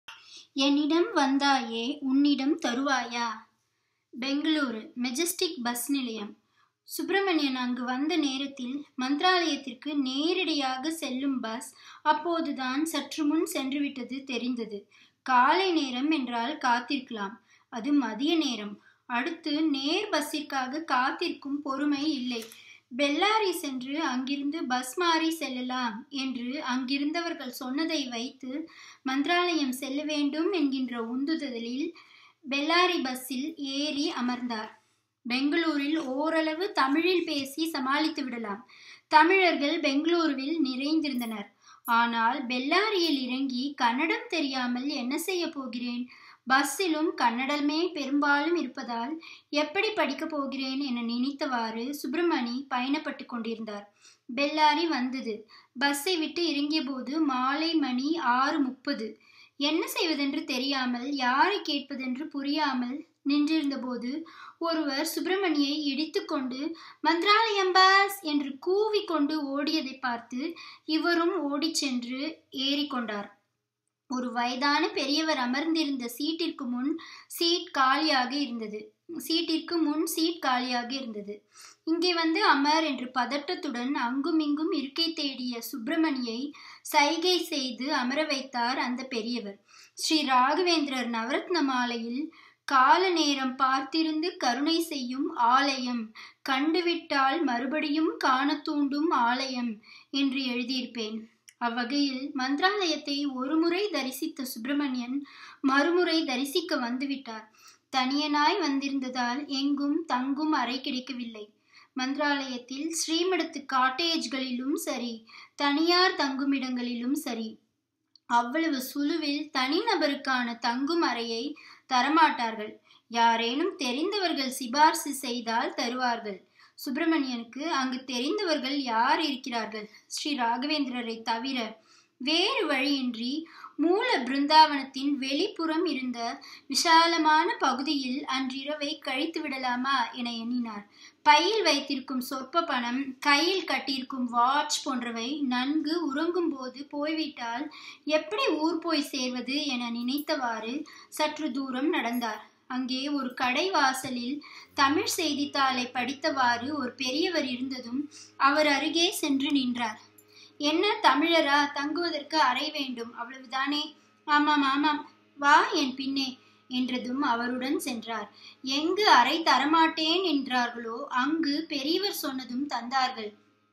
என்னிடம் வந்தாயே உன்னிடம் தருவாயா பெங்களூரு மெஜஸ்டிக் பஸ் நிலையம் சுப்பிரமணியன் அங்கு வந்த நேரத்தில் மந்திராலயத்திற்கு நேரடியாக செல்லும் பஸ் அப்போதுதான் சற்று முன் சென்றுவிட்டது தெரிந்தது காலை நேரம் என்றால் காத்திருக்கலாம் அது மதிய நேரம் அடுத்து நேர் பஸ்ஸிற்காக காத்திருக்கும் பொறுமை இல்லை பெல்லாரி சென்று அங்கிருந்து பஸ் மாறி செல்லலாம் என்று அங்கிருந்தவர்கள் சொன்னதை வைத்து மந்திராலயம் செல்ல வேண்டும் என்கின்ற உந்துதலில் பெல்லாரி பஸ்ஸில் ஏறி அமர்ந்தார் பெங்களூரில் ஓரளவு தமிழில் பேசி சமாளித்து விடலாம் தமிழர்கள் பெங்களூருவில் நிறைந்திருந்தனர் ஆனால் பெல்லாரியில் இறங்கி கன்னடம் தெரியாமல் என்ன செய்ய போகிறேன் பஸ்ஸிலும் கன்னடமே பெரும்பாலும் இருப்பதால் எப்படி படிக்கப் போகிறேன் என நினைத்தவாறு சுப்பிரமணி பயணப்பட்டு கொண்டிருந்தார் பெல்லாரி வந்தது பஸ்ஸை விட்டு இறங்கிய போது மாலை மணி ஆறு முப்பது என்ன செய்வதென்று தெரியாமல் யாரை கேட்பதென்று புரியாமல் நின்றிருந்த போது ஒருவர் சுப்பிரமணியை இடித்துக்கொண்டு மந்திராலயம் பஸ் என்று கூவிக்கொண்டு ஓடியதை பார்த்து இவரும் ஓடிச் சென்று ஏறிக்கொண்டார் ஒரு வயதான பெரியவர் அமர்ந்திருந்த சீட்டிற்கு முன் சீட் காலியாக இருந்தது சீட்டிற்கு முன் சீட் காலியாக இருந்தது இங்கே வந்து அமர் என்று பதட்டத்துடன் அங்குமிங்கும் இருக்கை தேடிய சுப்பிரமணியை சைகை செய்து அமர வைத்தார் அந்த பெரியவர் ஸ்ரீ ராகவேந்திரர் நவரத்ன மாலையில் கால நேரம் பார்த்திருந்து கருணை செய்யும் ஆலயம் கண்டுவிட்டால் மறுபடியும் காண தூண்டும் ஆலயம் என்று எழுதியிருப்பேன் அவ்வகையில் மந்திராலயத்தை ஒருமுறை தரிசித்த சுப்பிரமணியன் மறுமுறை தரிசிக்க வந்துவிட்டார் தனியனாய் வந்திருந்ததால் எங்கும் தங்கும் அறை கிடைக்கவில்லை மந்திராலயத்தில் ஸ்ரீமடத்து காட்டேஜ்களிலும் சரி தனியார் தங்குமிடங்களிலும் சரி அவ்வளவு சுலுவில் தனிநபருக்கான தங்கும் அறையை தரமாட்டார்கள் யாரேனும் தெரிந்தவர்கள் சிபார்சு செய்தால் தருவார்கள் சுப்பிரமணியனுக்கு அங்கு தெரிந்தவர்கள் யார் இருக்கிறார்கள் ஸ்ரீ ராகவேந்திரரை தவிர வேறு வழியின்றி மூல பிருந்தாவனத்தின் வெளிப்புறம் இருந்த விசாலமான பகுதியில் அன்றிரவை கழித்து விடலாமா என எண்ணினார் பையில் வைத்திருக்கும் சொற்ப பணம் கையில் கட்டியிருக்கும் வாட்ச் போன்றவை நன்கு உறங்கும் போது போய்விட்டால் எப்படி ஊர் போய் சேர்வது என நினைத்தவாறு சற்று தூரம் நடந்தார் அங்கே ஒரு கடை வாசலில் தமிழ் செய்தித்தாளை படித்தவாறு ஒரு பெரியவர் இருந்ததும் அவர் அருகே சென்று நின்றார் என்ன தமிழரா தங்குவதற்கு அறை வேண்டும் அவ்வளவுதானே ஆமாம் ஆமாம் வா என் பின்னே என்றதும் அவருடன் சென்றார் எங்கு அறை தரமாட்டேன் என்றார்களோ அங்கு பெரியவர் சொன்னதும் தந்தார்கள்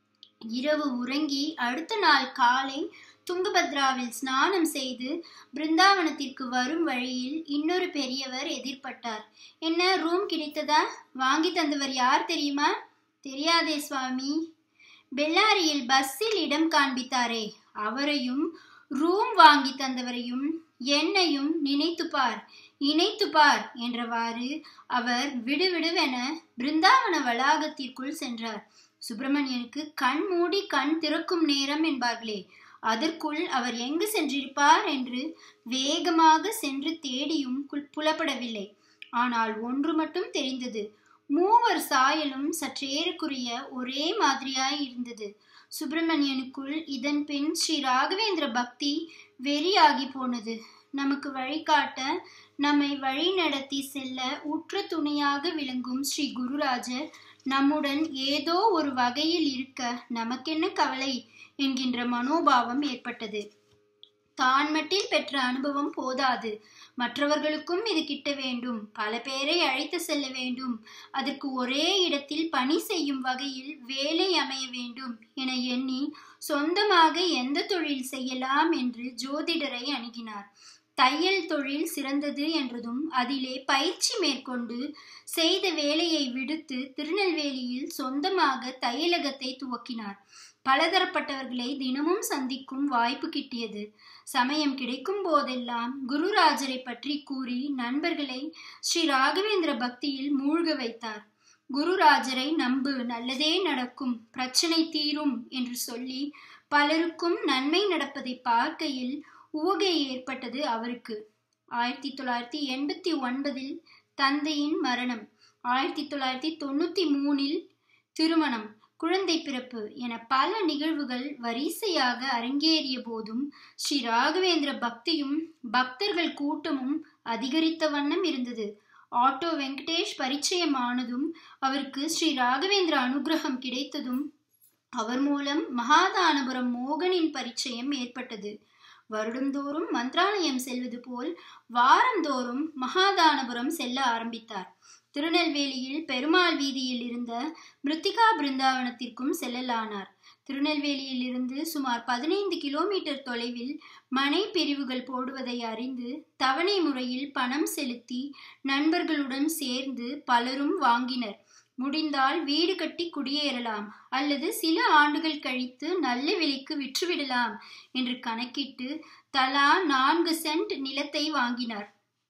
இரவு உறங்கி அடுத்த நாள் காலை துங்கபத்ராவில் ஸ்நானம் செய்து பிருந்தாவனத்திற்கு வரும் வழியில் இன்னொரு பெரியவர் எதிர்பட்டார் என்ன ரூம் கிடைத்ததா வாங்கி தந்தவர் யார் தெரியுமா தெரியாதே சுவாமி பெல்லாரியில் பஸ்ஸில் இடம் காண்பித்தாரே அவரையும் ரூம் வாங்கி தந்தவரையும் என்னையும் நினைத்துப்பார் இணைத்துப்பார் என்றவாறு அவர் விடுவிடுவென பிருந்தாவன வளாகத்திற்குள் சென்றார் சுப்பிரமணியனுக்கு கண் மூடி கண் திறக்கும் நேரம் என்பார்களே அதற்குள் அவர் எங்கு சென்றிருப்பார் என்று வேகமாக சென்று தேடியும் புலப்படவில்லை ஆனால் ஒன்று மட்டும் தெரிந்தது மூவர் சாயலும் சற்றேறக்குரிய ஒரே மாதிரியாய் இருந்தது சுப்பிரமணியனுக்குள் இதன் பின் ஸ்ரீ ராகவேந்திர பக்தி வெறியாகி போனது நமக்கு வழிகாட்ட நம்மை வழி நடத்தி செல்ல உற்ற துணையாக விளங்கும் ஸ்ரீ குருராஜர் நம்முடன் ஏதோ ஒரு வகையில் இருக்க நமக்கென்ன கவலை என்கின்ற மனோபாவம் ஏற்பட்டது தான் மட்டில் பெற்ற அனுபவம் போதாது மற்றவர்களுக்கும் இது கிட்ட வேண்டும் பல பேரை அழைத்து செல்ல வேண்டும் அதற்கு ஒரே இடத்தில் பணி செய்யும் வகையில் வேலை அமைய வேண்டும் என எண்ணி சொந்தமாக எந்த தொழில் செய்யலாம் என்று ஜோதிடரை அணுகினார் தையல் தொழில் சிறந்தது என்றதும் அதிலே பயிற்சி மேற்கொண்டு செய்த வேலையை விடுத்து திருநெல்வேலியில் சொந்தமாக தையலகத்தை துவக்கினார் பலதரப்பட்டவர்களை தினமும் சந்திக்கும் வாய்ப்பு கிட்டியது சமயம் கிடைக்கும் போதெல்லாம் குருராஜரை பற்றி கூறி நண்பர்களை ஸ்ரீ ராகவேந்திர பக்தியில் மூழ்க வைத்தார் குருராஜரை நம்பு நல்லதே நடக்கும் பிரச்சனை தீரும் என்று சொல்லி பலருக்கும் நன்மை நடப்பதை பார்க்கையில் ஊகை ஏற்பட்டது அவருக்கு ஆயிரத்தி தொள்ளாயிரத்தி எண்பத்தி ஒன்பதில் தந்தையின் மரணம் ஆயிரத்தி தொள்ளாயிரத்தி தொண்ணூத்தி மூணில் திருமணம் குழந்தை பிறப்பு என பல நிகழ்வுகள் வரிசையாக அரங்கேறிய போதும் ஸ்ரீ ராகவேந்திர பக்தியும் பக்தர்கள் கூட்டமும் அதிகரித்த வண்ணம் இருந்தது ஆட்டோ வெங்கடேஷ் பரிச்சயமானதும் அவருக்கு ஸ்ரீ ராகவேந்திர அனுகிரகம் கிடைத்ததும் அவர் மூலம் மகாதானபுரம் மோகனின் பரிச்சயம் ஏற்பட்டது வருடந்தோறும் மந்திராலயம் செல்வது போல் வாரந்தோறும் மகாதானபுரம் செல்ல ஆரம்பித்தார் திருநெல்வேலியில் பெருமாள் வீதியில் இருந்த மிருத்திகா பிருந்தாவனத்திற்கும் செல்லலானார் திருநெல்வேலியில் இருந்து சுமார் பதினைந்து கிலோமீட்டர் தொலைவில் மனை பிரிவுகள் போடுவதை அறிந்து தவணை முறையில் பணம் செலுத்தி நண்பர்களுடன் சேர்ந்து பலரும் வாங்கினர் முடிந்தால் வீடு கட்டி குடியேறலாம் அல்லது சில ஆண்டுகள் கழித்து நல்ல விலைக்கு விற்றுவிடலாம் என்று கணக்கிட்டு தலா நான்கு சென்ட் நிலத்தை வாங்கினார்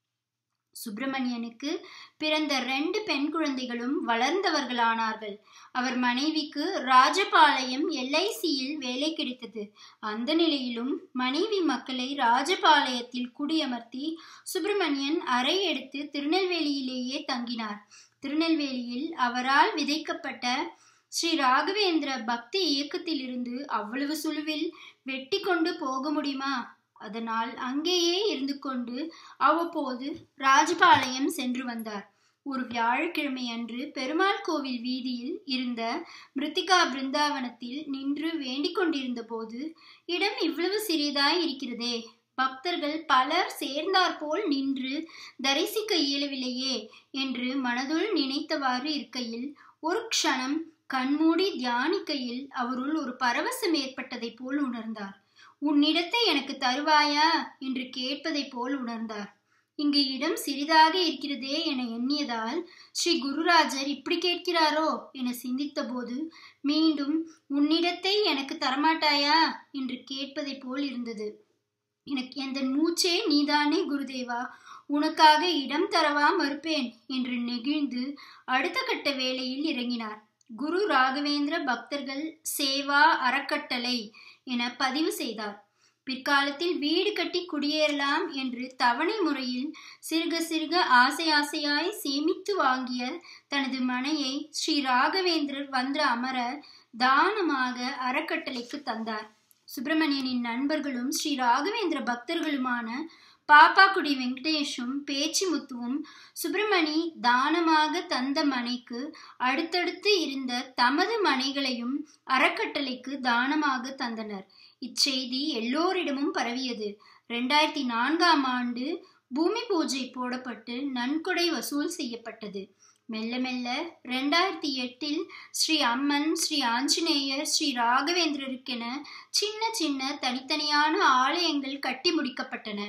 சுப்பிரமணியனுக்கு பிறந்த ரெண்டு பெண் குழந்தைகளும் வளர்ந்தவர்களானார்கள் அவர் மனைவிக்கு ராஜபாளையம் எல்ஐசியில் வேலை கிடைத்தது அந்த நிலையிலும் மனைவி மக்களை ராஜபாளையத்தில் குடியமர்த்தி சுப்பிரமணியன் அறை எடுத்து திருநெல்வேலியிலேயே தங்கினார் திருநெல்வேலியில் அவரால் விதைக்கப்பட்ட ஸ்ரீ ராகவேந்திர பக்தி இயக்கத்திலிருந்து அவ்வளவு சுழுவில் வெட்டி கொண்டு போக முடியுமா அதனால் அங்கேயே இருந்து கொண்டு அவ்வப்போது ராஜபாளையம் சென்று வந்தார் ஒரு வியாழக்கிழமை அன்று பெருமாள் கோவில் வீதியில் இருந்த மிருத்திகா பிருந்தாவனத்தில் நின்று வேண்டிக் கொண்டிருந்த போது இடம் இவ்வளவு சிறியதாய் இருக்கிறதே பக்தர்கள் பலர் சேர்ந்தாற்போல் நின்று தரிசிக்க இயலவில்லையே என்று மனதுள் நினைத்தவாறு இருக்கையில் ஒரு க்ஷணம் கண்மூடி தியானிக்கையில் அவருள் ஒரு பரவசம் ஏற்பட்டதைப் போல் உணர்ந்தார் உன்னிடத்தை எனக்கு தருவாயா என்று கேட்பதைப் போல் உணர்ந்தார் இங்கு இடம் சிறிதாக இருக்கிறதே என எண்ணியதால் ஸ்ரீ குருராஜர் இப்படி கேட்கிறாரோ என சிந்தித்த போது மீண்டும் உன்னிடத்தை எனக்கு தரமாட்டாயா என்று கேட்பதைப் போல் இருந்தது எனக்கு எந்த மூச்சே நீதானே குருதேவா உனக்காக இடம் தரவா மறுப்பேன் என்று நெகிழ்ந்து அடுத்த கட்ட வேலையில் இறங்கினார் குரு ராகவேந்திர பக்தர்கள் சேவா அறக்கட்டளை என பதிவு செய்தார் பிற்காலத்தில் வீடு கட்டி குடியேறலாம் என்று தவணை முறையில் சிறுக சிறுக ஆசை ஆசையாய் சேமித்து வாங்கிய தனது மனையை ஸ்ரீ ராகவேந்திரர் வந்து அமர தானமாக அறக்கட்டளைக்கு தந்தார் சுப்பிரமணியனின் நண்பர்களும் ஸ்ரீ ராகவேந்திர பக்தர்களுமான பாப்பாக்குடி வெங்கடேஷும் பேச்சு முத்துவும் சுப்பிரமணி தானமாக தந்த மனைக்கு அடுத்தடுத்து இருந்த தமது மனைகளையும் அறக்கட்டளைக்கு தானமாக தந்தனர் இச்செய்தி எல்லோரிடமும் பரவியது ரெண்டாயிரத்தி நான்காம் ஆண்டு பூமி பூஜை போடப்பட்டு நன்கொடை வசூல் செய்யப்பட்டது மெல்ல மெல்ல ரெண்டாயிரத்தி எட்டில் ஸ்ரீ அம்மன் ஸ்ரீ ஆஞ்சநேயர் ஸ்ரீ ராகவேந்திரருக்கென சின்ன சின்ன தனித்தனியான ஆலயங்கள் கட்டி முடிக்கப்பட்டன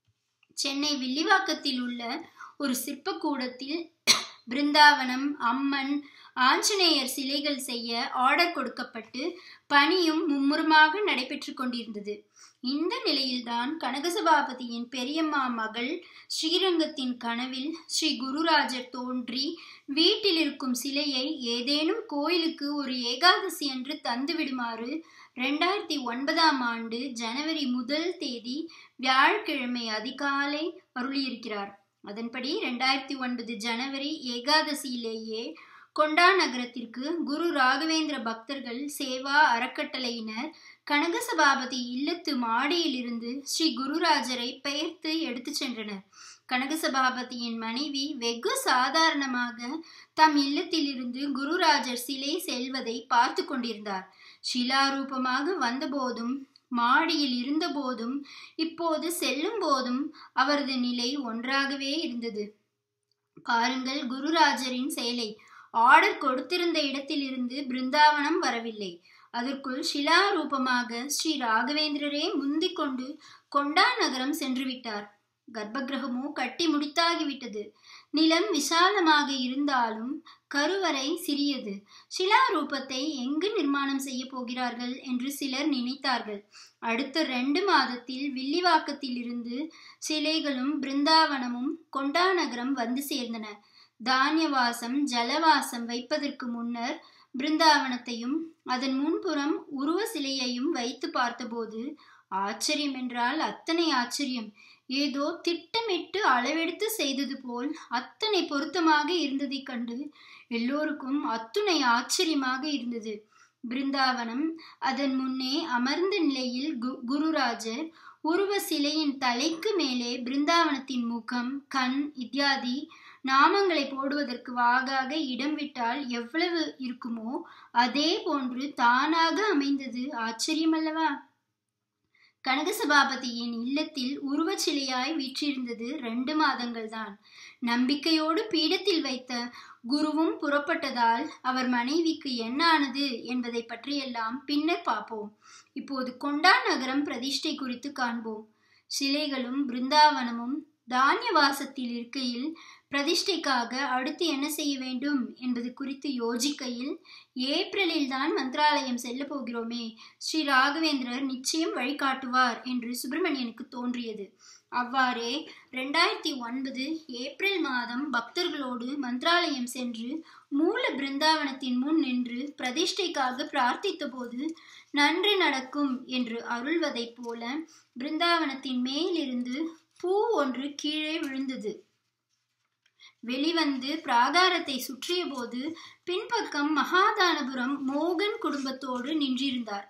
சென்னை வில்லிவாக்கத்தில் உள்ள ஒரு சிற்பக்கூடத்தில் பிருந்தாவனம் அம்மன் ஆஞ்சநேயர் சிலைகள் செய்ய ஆர்டர் கொடுக்கப்பட்டு பணியும் மும்முரமாக நடைபெற்று கொண்டிருந்தது இந்த நிலையில்தான் கனகசபாபதியின் பெரியம்மா மகள் ஸ்ரீரங்கத்தின் கனவில் ஸ்ரீ குருராஜர் தோன்றி வீட்டில் இருக்கும் சிலையை ஏதேனும் கோயிலுக்கு ஒரு ஏகாதசி அன்று தந்துவிடுமாறு ரெண்டாயிரத்தி ஒன்பதாம் ஆண்டு ஜனவரி முதல் தேதி வியாழக்கிழமை அதிகாலை அருளியிருக்கிறார் அதன்படி ரெண்டாயிரத்தி ஒன்பது ஜனவரி ஏகாதசியிலேயே கொண்டா நகரத்திற்கு குரு ராகவேந்திர பக்தர்கள் சேவா அறக்கட்டளையினர் கனகசபாபதி இல்லத்து மாடியிலிருந்து ஸ்ரீ குருராஜரை பெயர்த்து எடுத்து சென்றனர் கனகசபாபதியின் மனைவி வெகு சாதாரணமாக தம் இல்லத்திலிருந்து குருராஜர் சிலை செல்வதை பார்த்து கொண்டிருந்தார் ஷிலாரூபமாக வந்தபோதும் மாடியில் இருந்தபோதும் இப்போது செல்லும் போதும் அவரது நிலை ஒன்றாகவே இருந்தது பாருங்கள் குருராஜரின் செயலை ஆர்டர் கொடுத்திருந்த இடத்திலிருந்து பிருந்தாவனம் வரவில்லை அதற்குள் ஷிலாரூபமாக ஸ்ரீ ராகவேந்திரரே முந்திக் கொண்டு கொண்டா நகரம் சென்று விட்டார் கர்ப்பகிரகமோ கட்டி முடித்தாகிவிட்டது நிலம் விசாலமாக இருந்தாலும் கருவறை சிறியது ஷிலாரூபத்தை எங்கு நிர்மாணம் செய்ய போகிறார்கள் என்று சிலர் நினைத்தார்கள் அடுத்த ரெண்டு மாதத்தில் வில்லிவாக்கத்தில் இருந்து சிலைகளும் பிருந்தாவனமும் கொண்டா நகரம் வந்து சேர்ந்தன தானியவாசம் ஜலவாசம் வைப்பதற்கு முன்னர் பிருந்தாவனத்தையும் அதன் முன்புறம் உருவ சிலையையும் வைத்து பார்த்தபோது ஆச்சரியம் என்றால் அத்தனை ஆச்சரியம் ஏதோ திட்டமிட்டு அளவெடுத்து செய்தது போல் அத்தனை பொருத்தமாக இருந்ததைக் கண்டு எல்லோருக்கும் அத்துணை ஆச்சரியமாக இருந்தது பிருந்தாவனம் அதன் முன்னே அமர்ந்த நிலையில் கு குருராஜர் உருவ சிலையின் தலைக்கு மேலே பிருந்தாவனத்தின் முகம் கண் இத்தியாதி நாமங்களை போடுவதற்கு வாகாக இடம் விட்டால் எவ்வளவு இருக்குமோ அதே போன்று தானாக அமைந்தது ஆச்சரியமல்லவா கனகசபாபதியின் இல்லத்தில் உருவச்சிலையாய் வீற்றிருந்தது ரெண்டு மாதங்கள் தான் நம்பிக்கையோடு பீடத்தில் வைத்த குருவும் புறப்பட்டதால் அவர் மனைவிக்கு என்ன ஆனது என்பதை பற்றியெல்லாம் பின்னர் பார்ப்போம் இப்போது கொண்டா நகரம் பிரதிஷ்டை குறித்து காண்போம் சிலைகளும் பிருந்தாவனமும் தானியவாசத்தில் இருக்கையில் பிரதிஷ்டைக்காக அடுத்து என்ன செய்ய வேண்டும் என்பது குறித்து யோசிக்கையில் ஏப்ரலில் தான் மந்திராலயம் செல்ல போகிறோமே ஸ்ரீ ராகவேந்திரர் நிச்சயம் வழிகாட்டுவார் என்று சுப்பிரமணியனுக்கு தோன்றியது அவ்வாறே ரெண்டாயிரத்தி ஒன்பது ஏப்ரல் மாதம் பக்தர்களோடு மந்திராலயம் சென்று மூல பிருந்தாவனத்தின் முன் நின்று பிரதிஷ்டைக்காக பிரார்த்தித்த போது நன்று நடக்கும் என்று அருள்வதைப் போல பிருந்தாவனத்தின் மேலிருந்து பூ ஒன்று கீழே விழுந்தது வெளிவந்து பிராகாரத்தை சுற்றிய போது பின்பக்கம் மகாதானபுரம் மோகன் குடும்பத்தோடு நின்றிருந்தார்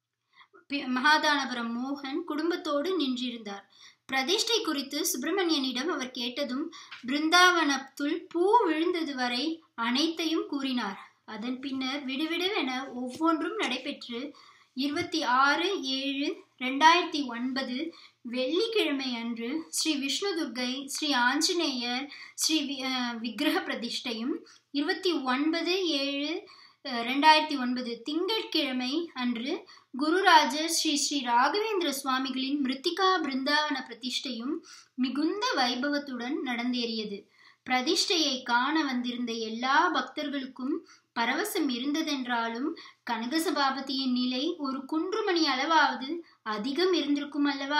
மகாதானபுரம் மோகன் குடும்பத்தோடு நின்றிருந்தார் பிரதிஷ்டை குறித்து சுப்பிரமணியனிடம் அவர் கேட்டதும் பிருந்தாவனத்துள் பூ விழுந்தது வரை அனைத்தையும் கூறினார் அதன் பின்னர் விடுவிடுவென ஒவ்வொன்றும் நடைபெற்று இருபத்தி ஆறு ஏழு ரெண்டாயிரத்தி ஒன்பது வெள்ளிக்கிழமை அன்று ஸ்ரீ விஷ்ணு துர்கை ஸ்ரீ ஆஞ்சநேயர் ஸ்ரீ விக்கிரக பிரதிஷ்டையும் இருபத்தி ஒன்பது ஏழு ரெண்டாயிரத்தி ஒன்பது திங்கட்கிழமை அன்று குருராஜர் ஸ்ரீ ஸ்ரீ ராகவேந்திர சுவாமிகளின் மிருத்திகா பிருந்தாவன பிரதிஷ்டையும் மிகுந்த வைபவத்துடன் நடந்தேறியது பிரதிஷ்டையை காண வந்திருந்த எல்லா பக்தர்களுக்கும் பரவசம் இருந்ததென்றாலும் கனகசபாபதியின் நிலை ஒரு குன்றுமணி அளவாவது அதிகம் இருந்திருக்கும் அல்லவா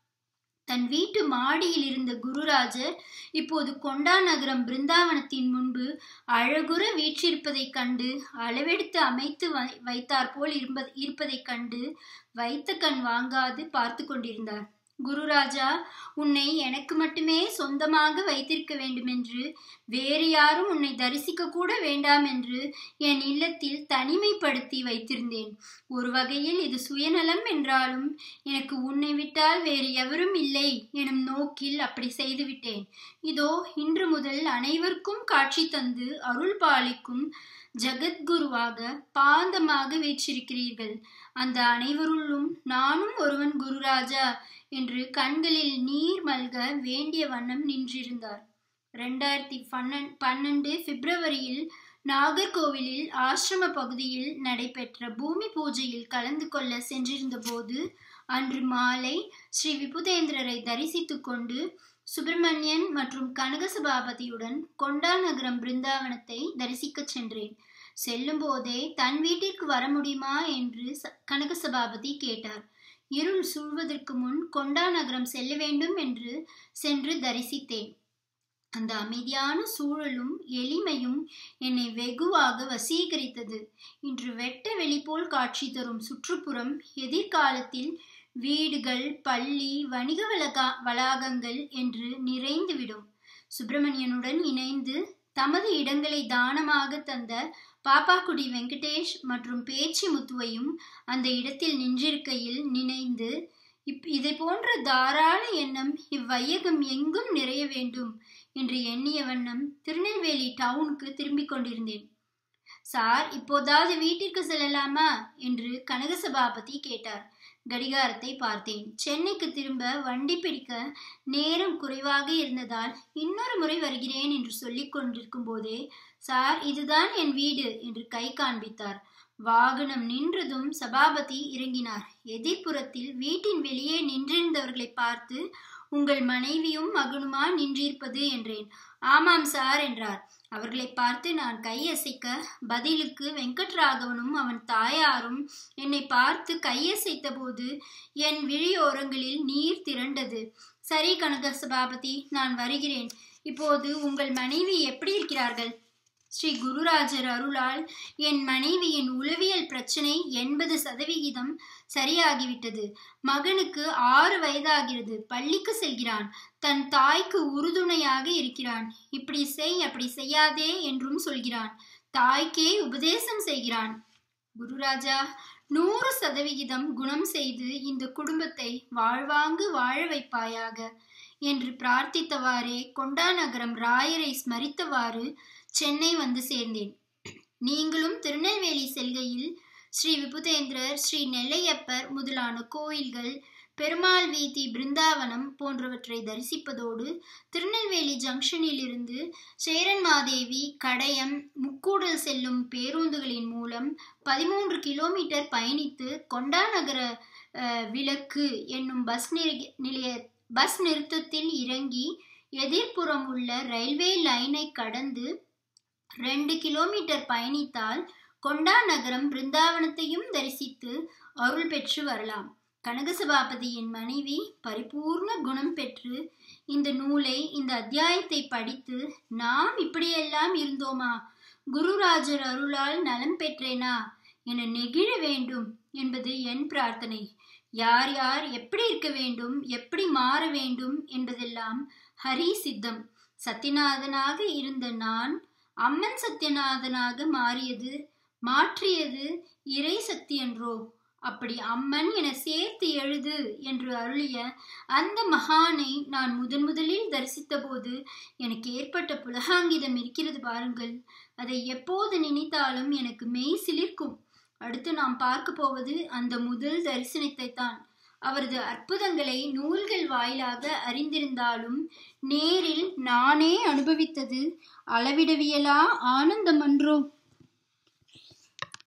தன் வீட்டு மாடியில் இருந்த குருராஜர் இப்போது கொண்டா நகரம் பிருந்தாவனத்தின் முன்பு அழகுற வீற்றிருப்பதைக் கண்டு அளவெடுத்து அமைத்து வைத்தார் போல் இருப்பதைக் கண்டு வைத்த கண் வாங்காது பார்த்து கொண்டிருந்தார் குருராஜா உன்னை எனக்கு மட்டுமே சொந்தமாக வைத்திருக்க வேண்டுமென்று வேறு யாரும் உன்னை தரிசிக்க கூட வேண்டாம் என்று என் இல்லத்தில் தனிமைப்படுத்தி வைத்திருந்தேன் ஒரு வகையில் இது சுயநலம் என்றாலும் எனக்கு உன்னை விட்டால் வேறு எவரும் இல்லை எனும் நோக்கில் அப்படி செய்துவிட்டேன் இதோ இன்று முதல் அனைவருக்கும் காட்சி தந்து அருள் பாலிக்கும் ஜகத்குருவாக பாந்தமாக வீற்றிருக்கிறீர்கள் அந்த அனைவருள்ளும் நானும் ஒருவன் குருராஜா என்று கண்களில் நீர் மல்க வேண்டிய வண்ணம் நின்றிருந்தார் ரெண்டாயிரத்தி பன்னெண்டு பன்னெண்டு பிப்ரவரியில் நாகர்கோவிலில் ஆசிரம பகுதியில் நடைபெற்ற பூமி பூஜையில் கலந்து கொள்ள சென்றிருந்த போது அன்று மாலை ஸ்ரீ விபுதேந்திரரை தரிசித்து கொண்டு சுப்பிரமணியன் மற்றும் கனகசபாபதியுடன் கொண்டா நகரம் பிருந்தாவனத்தை தரிசிக்கச் சென்றேன் செல்லும் போதே தன் வீட்டிற்கு வர முடியுமா என்று கனகசபாபதி கேட்டார் இருள் சூழ்வதற்கு முன் கொண்டா நகரம் செல்ல வேண்டும் என்று சென்று தரிசித்தேன் அந்த அமைதியான சூழலும் எளிமையும் என்னை வெகுவாக வசீகரித்தது இன்று வெட்ட வெளி போல் காட்சி தரும் சுற்றுப்புறம் எதிர்காலத்தில் வீடுகள் பள்ளி வணிக வளகா வளாகங்கள் என்று நிறைந்துவிடும் சுப்பிரமணியனுடன் இணைந்து தமது இடங்களை தானமாக தந்த பாப்பாக்குடி வெங்கடேஷ் மற்றும் பேச்சி முத்துவையும் அந்த இடத்தில் நின்றிருக்கையில் நினைந்து இப் இதை போன்ற தாராள எண்ணம் இவ்வையகம் எங்கும் நிறைய வேண்டும் என்று எண்ணிய வண்ணம் திருநெல்வேலி டவுனுக்கு திரும்பிக் கொண்டிருந்தேன் சார் இப்போதாவது வீட்டிற்கு செல்லலாமா என்று கனகசபாபதி கேட்டார் கடிகாரத்தை பார்த்தேன் சென்னைக்கு திரும்ப வண்டி பிடிக்க நேரம் குறைவாக இருந்ததால் இன்னொரு முறை வருகிறேன் என்று சொல்லிக் கொண்டிருக்கும் போதே சார் இதுதான் என் வீடு என்று கை காண்பித்தார் வாகனம் நின்றதும் சபாபதி இறங்கினார் எதிர்ப்புறத்தில் வீட்டின் வெளியே நின்றிருந்தவர்களை பார்த்து உங்கள் மனைவியும் மகனுமா நின்றிருப்பது என்றேன் ஆமாம் சார் என்றார் அவர்களை பார்த்து நான் கையசைக்க பதிலுக்கு வெங்கட்ராகவனும் அவன் தாயாரும் என்னை பார்த்து கையசைத்த போது என் விழியோரங்களில் நீர் திரண்டது சரி கனக சபாபதி நான் வருகிறேன் இப்போது உங்கள் மனைவி எப்படி இருக்கிறார்கள் ஸ்ரீ குருராஜர் அருளால் என் மனைவியின் உளவியல் பிரச்சனை எண்பது சதவிகிதம் சரியாகிவிட்டது மகனுக்கு ஆறு வயதாகிறது பள்ளிக்கு செல்கிறான் தன் தாய்க்கு உறுதுணையாக இருக்கிறான் இப்படி செய் அப்படி செய்யாதே என்றும் சொல்கிறான் தாய்க்கே உபதேசம் செய்கிறான் குருராஜா நூறு சதவிகிதம் குணம் செய்து இந்த குடும்பத்தை வாழ்வாங்கு வாழ வைப்பாயாக என்று பிரார்த்தித்தவாறே கொண்டா நகரம் ராயரை ஸ்மரித்தவாறு சென்னை வந்து சேர்ந்தேன் நீங்களும் திருநெல்வேலி செல்கையில் ஸ்ரீ விபுதேந்திரர் ஸ்ரீ நெல்லையப்பர் முதலான கோயில்கள் பெருமாள் வீதி பிருந்தாவனம் போன்றவற்றை தரிசிப்பதோடு திருநெல்வேலி ஜங்ஷனில் இருந்து சேரன்மாதேவி கடையம் முக்கூடல் செல்லும் பேருந்துகளின் மூலம் பதிமூன்று கிலோமீட்டர் பயணித்து கொண்டா நகர விளக்கு என்னும் பஸ் நிலைய பஸ் நிறுத்தத்தில் இறங்கி எதிர்ப்புறம் உள்ள ரயில்வே லைனை கடந்து ரெண்டு கிலோமீட்டர் பயணித்தால் கொண்டா நகரம் பிருந்தாவனத்தையும் தரிசித்து அருள் பெற்று வரலாம் கனகசபாபதியின் மனைவி பரிபூர்ண குணம் பெற்று இந்த நூலை இந்த அத்தியாயத்தை படித்து நாம் இப்படியெல்லாம் இருந்தோமா குருராஜர் அருளால் நலம் பெற்றேனா என நெகிழ வேண்டும் என்பது என் பிரார்த்தனை யார் யார் எப்படி இருக்க வேண்டும் எப்படி மாற வேண்டும் என்பதெல்லாம் ஹரி சித்தம் சத்யநாதனாக இருந்த நான் அம்மன் சத்யநாதனாக மாறியது மாற்றியது இறை சக்தி என்றோ அப்படி அம்மன் என சேர்த்து எழுது என்று அருளிய அந்த மகானை நான் முதன் முதலில் தரிசித்த போது எனக்கு ஏற்பட்ட புலகாங்கிதம் இருக்கிறது பாருங்கள் அதை எப்போது நினைத்தாலும் எனக்கு மெய் சிலிர்க்கும் அடுத்து நாம் பார்க்க போவது அந்த முதல் தரிசனத்தை தான் அவரது அற்புதங்களை நூல்கள் வாயிலாக அறிந்திருந்தாலும் நேரில் நானே அனுபவித்தது அளவிடவியலா ஆனந்தமன்றோ